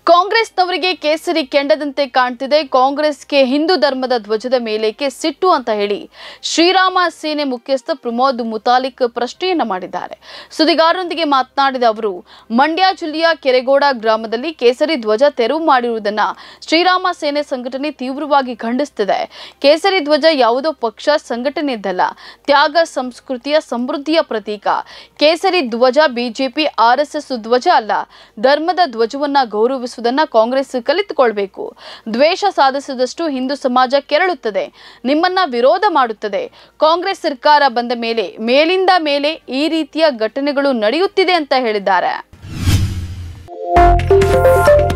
ಕಾಂಗ್ರೆಸ್ನವರಿಗೆ ಕೇಸರಿ ಕೆಂಡದಂತೆ ಕಾಣ್ತಿದೆ ಕಾಂಗ್ರೆಸ್ಗೆ ಹಿಂದೂ ಧರ್ಮದ ಧ್ವಜದ ಮೇಲೇಕೆ ಸಿಟ್ಟು ಅಂತ ಹೇಳಿ ಶ್ರೀರಾಮ ಸೇನೆ ಮುಖ್ಯಸ್ಥ ಪ್ರಮೋದ್ ಮುತಾಲಿಕ್ ಪ್ರಶ್ನೆಯನ್ನ ಮಾಡಿದ್ದಾರೆ ಸುದ್ದಿಗಾರರೊಂದಿಗೆ ಮಾತನಾಡಿದ ಅವರು ಮಂಡ್ಯ ಜಿಲ್ಲೆಯ ಕೆರೆಗೋಡ ಗ್ರಾಮದಲ್ಲಿ ಕೇಸರಿ ಧ್ವಜ ತೆರವು ಮಾಡಿರುವುದನ್ನ ಶ್ರೀರಾಮ ಸೇನೆ ಸಂಘಟನೆ ತೀವ್ರವಾಗಿ ಖಂಡಿಸುತ್ತಿದೆ ಕೇಸರಿ ಧ್ವಜ ಯಾವುದೋ ಪಕ್ಷ ಸಂಘಟನೆಯದ್ದಲ್ಲ ತ್ಯಾಗ ಸಂಸ್ಕೃತಿಯ ಸಮೃದ್ಧಿಯ ಪ್ರತೀಕ ಕೇಸರಿ ಧ್ವಜ ಬಿಜೆಪಿ ಆರ್ಎಸ್ಎಸ್ ಧ್ವಜ ಅಲ್ಲ ಧರ್ಮದ ಧ್ವಜವನ್ನ ಗೌರವಿಸುವುದನ್ನ ಕಾಂಗ್ರೆಸ್ ಕಲಿತುಕೊಳ್ಬೇಕು ದ್ವೇಷ ಸಾಧಿಸಿದಷ್ಟು ಹಿಂದೂ ಸಮಾಜ ಕೆರಳುತ್ತದೆ ನಿಮ್ಮನ್ನ ವಿರೋಧ ಮಾಡುತ್ತದೆ ಕಾಂಗ್ರೆಸ್ ಸರ್ಕಾರ ಬಂದ ಮೇಲೆ ಮೇಲಿಂದ ಮೇಲೆ ಈ ರೀತಿಯ ಘಟನೆಗಳು ನಡೆಯುತ್ತಿದೆ ಅಂತ ಹೇಳಿದ್ದಾರೆ